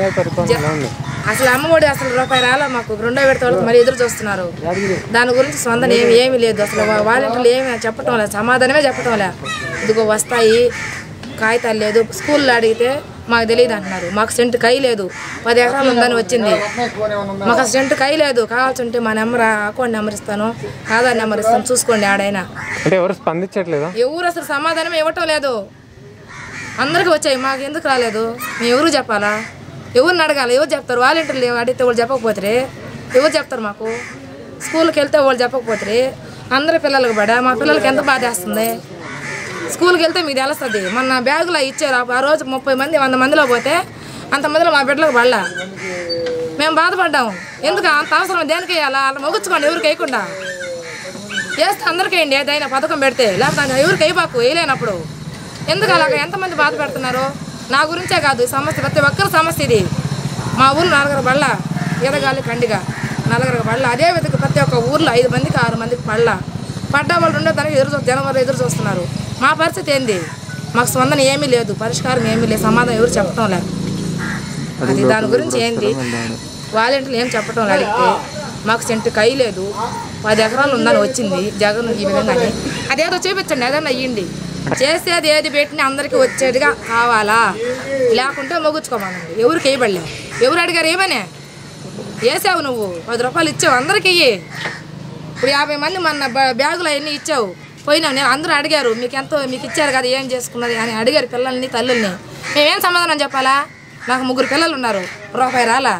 జగన్ పరిపాలన ఎలా ఉంది అసలు అమ్మఒడి అసలు రూపాయి రాలే మాకు రెండో విడత వాళ్ళకి మరి ఎదురు చూస్తున్నారు దాని గురించి స్పందన ఏమి ఏమీ లేదు అసలు వా- వాలంటీర్లు ఏమి చెప్పటం లేదు సమాధానమే చెప్పటం లే ఇదిగో వస్తాయి కాగితాలు లేదు స్కూల్లో అడిగితే మాకు తెలియదు అంటున్నారు మాకు సెంటు కై లేదు పది ఎకరాలు ఉందని వచ్చింది మాకు అసలు సెంటు కై లేదు కావాల్సి ఉంటే మా నెంబర్ అకౌంట్ నెంబర్ ఇస్తాను ఆధార్ నెంబర్ ఇస్తాను చూసుకోండి ఆడైనా అంటే ఎవరు స్పందించట్లేదా ఎవరు అసలు సమాధానం ఇవ్వటం లేదు అందరికి వచ్చాయి మాకు ఎందుకు రాలేదు మేము ఎవరు చెప్పాలా ఎవరిని అడగాలి ఎవరు చెప్తారు వాలంటీర్లు అడిగితే వాళ్ళు చెప్పకపోతే ఎవరు చెప్తారు మాకు స్కూల్కి వెళ్తే వాళ్ళు చెప్పకపోతే అందరి పిల్లలకు పడా మా పిల్లలకి ఎంత బాధేస్తుంది స్కూల్కి వెళ్తే మీకు తెలుస్తుంది మొన్న బ్యాగులో ఇచ్చారు ఆ- ఆ రోజు ముప్పై మంది వంద మందిలో పోతే అంతమందిలో మా బిడ్డలకు పడలా మేము బాధపడ్డాము ఎందుకు అంత అవసరం దేనికి వేయాలా అలా మొగుచ్చుకోండి ఎవరికి వేయకుండా వేస్తే అందరికీ వేయండి ఏదైనా పథకం పెడితే లేకపోతే ఎవరికి వేయబాకు వేయలేనప్పుడు ఎందుకు అలాగ ఎంతమంది బాధ పెడుతున్నారు నా గురించే కాదు ఈ సమస్య ప్రతి ఒక్కరి సమస్య ఇది మా ఊరు నలుగురు బళ్ళ ఎదగాలి కండిగా నలుగురు బళ్ళ అదే విధంగా ప్రతి ఒక్క ఊర్లో ఐదు మందికి ఆరు మందికి పళ్ళ పడ్డ వాళ్ళు ఉండే దానికి ఎదురు చూ జనవరి ఎదురు చూస్తున్నారు మా పరిస్థితి ఏంది మాకు స్పందన ఏమీ లేదు పరిష్కారం ఏమీ లేదు సమాధానం ఎవరు చెప్పడం లేదు అది దాని గురించి ఏంటి వాలంటీర్లు ఏం చెప్పడం లేదు అడిగితే మాకు సెంటు కై లేదు పది ఎకరాలు ఉందని వచ్చింది జగన్ ఈ విధంగానే అదేదో చూపించండి ఏదన్నా అయ్యింది చేసేది ఏది పెట్టినా అందరికీ వచ్చేదిగా కావాలా లేకుంటే మొగుచ్చుకోమనండి ఎవరికి వేయబడలేవు ఎవరు అడిగారు ఏమనే వేసావు నువ్వు పది రూపాయలు ఇచ్చావు అందరికీ ఇయ్యి ఇప్పుడు యాభై మంది మన బ- బ్యాగులు అవన్నీ ఇచ్చావు పోయినావు నేను అందరూ అడిగారు మీకు ఎంతో మీకు ఇచ్చారు కదా ఏం చేసుకున్నది అని అడిగారు పిల్లల్ని తల్లుల్ని మేమేం సమాధానం చెప్పాలా నాకు ముగ్గురు పిల్లలు ఉన్నారు రూపాయి రాలా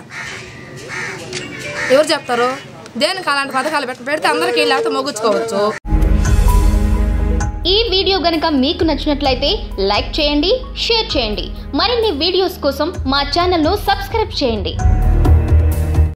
ఎవరు చెప్తారు దేనికి అలాంటి పథకాలు పెట్ట పెడితే అందరికీ లేకపోతే మొగ్గుచ్చుకోవచ్చు ఈ వీడియో గనక మీకు నచ్చినట్లయితే లైక్ చేయండి షేర్ చేయండి మరిన్ని వీడియోస్ కోసం మా ఛానల్ను సబ్స్క్రైబ్ చేయండి